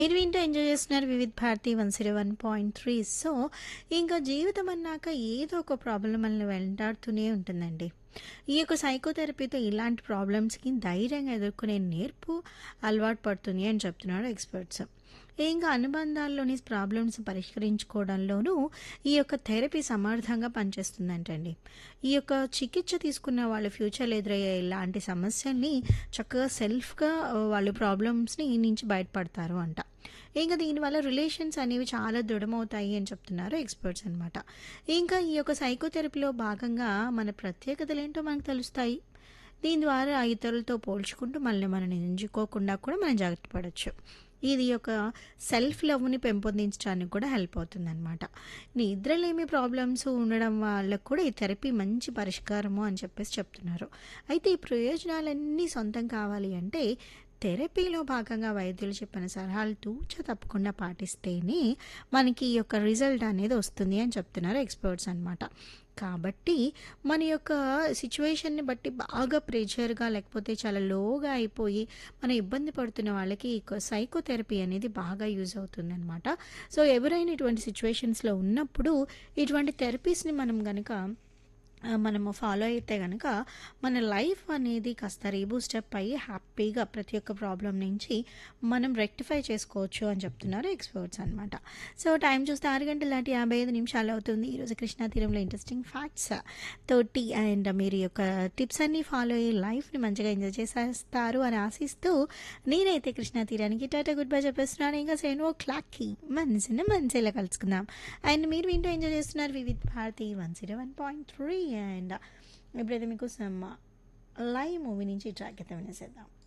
మీరు వింటూ ఎంజాయ్ చేస్తున్నారు Vividh Bharati one zero one point three so ఇంకా జీవితం అన్నాక ఏదో ఒక ప్రాబ్లం మనల్ని వెంటాడుతూనే ఉంటుందండి ఈ యొక్క సైకోథెరపీతో ఇలాంటి ప్రాబ్లమ్స్కి ధైర్యంగా ఎదుర్కొనే నేర్పు అలవాటు పడుతుంది అని చెప్తున్నారు ఎక్స్పర్ట్స్ ఇంకా అనుబంధాల్లోని ప్రాబ్లమ్స్ పరిష్కరించుకోవడంలోనూ ఈ యొక్క థెరపీ సమర్థంగా పనిచేస్తుందంటండి ఈ యొక్క చికిత్స తీసుకున్న వాళ్ళ ఫ్యూచర్లో ఎదురయ్యే ఇలాంటి సమస్యల్ని చక్కగా సెల్ఫ్గా వాళ్ళు ప్రాబ్లమ్స్ని నుంచి బయటపడతారు అంట ఇంకా దీనివల్ల రిలేషన్స్ అనేవి చాలా దృఢమవుతాయి అని చెప్తున్నారు ఎక్స్పర్ట్స్ అనమాట ఇంకా ఈ యొక్క సైకోథెరపీలో భాగంగా మన ప్రత్యేకతలు ఏంటో మనకు తెలుస్తాయి దీని ద్వారా ఇతరులతో పోల్చుకుంటూ మళ్ళీ మనం ఎంచుకోకుండా కూడా మనం జాగ్రత్త పడవచ్చు ఇది ఒక సెల్ఫ్ లవ్ని పెంపొందించడానికి కూడా హెల్ప్ అవుతుందన్నమాట నిద్రలేమి ప్రాబ్లమ్స్ ఉండడం వాళ్ళకు కూడా ఈ థెరపీ మంచి పరిష్కారము అని చెప్పేసి చెప్తున్నారు అయితే ఈ ప్రయోజనాలన్నీ సొంతం కావాలి అంటే థెరపీలో భాగంగా వైద్యులు చెప్పిన సలహాలు తూచ తప్పకుండా పాటిస్తేనే మనకి ఈ యొక్క రిజల్ట్ అనేది వస్తుంది అని చెప్తున్నారు ఎక్స్పర్ట్స్ అనమాట కాబట్టి మన యొక్క సిచ్యువేషన్ని బట్టి బాగా ప్రెషర్గా లేకపోతే చాలా లోగా అయిపోయి మనం ఇబ్బంది పడుతున్న వాళ్ళకి ఈ సైకోథెరపీ అనేది బాగా యూజ్ అవుతుంది అనమాట సో ఎవరైనా ఇటువంటి సిచ్యువేషన్స్లో ఉన్నప్పుడు ఇటువంటి థెరపీస్ని మనం కనుక మనము ఫాలో అయితే కనుక మన లైఫ్ అనేది కాస్త రీబూస్టప్ అయ్యి హ్యాపీగా ప్రతి ఒక్క ప్రాబ్లం నుంచి మనం రెక్టిఫై చేసుకోవచ్చు అని చెప్తున్నారు ఎక్స్పర్ట్స్ అనమాట సో టైం చూస్తే ఆరు గంటల దాటి యాభై ఐదు నిమిషాలు అవుతుంది ఈరోజు కృష్ణా తీరంలో ఇంట్రెస్టింగ్ ఫ్యాక్ట్స్ తోటి అండ్ మీరు యొక్క టిప్స్ అన్నీ ఫాలో అయ్యి లైఫ్ని మంచిగా ఎంజాయ్ చేసేస్తారు అని ఆశిస్తూ నేనైతే కృష్ణా తీరానికి టాటా గుడ్ బై చెప్పేస్తున్నాను ఇంకా సెవెన్ ఓ క్లాక్కి మనసుని మనసేలా కలుసుకుందాం అండ్ మీరు వింటూ ఎంజాయ్ చేస్తున్నారు Vividh Bharati one zero one point three and ఇప్పుడైతే మీకు లైవ్ మూవీ నుంచి ట్రాక్ అయితే వినేసేద్దాం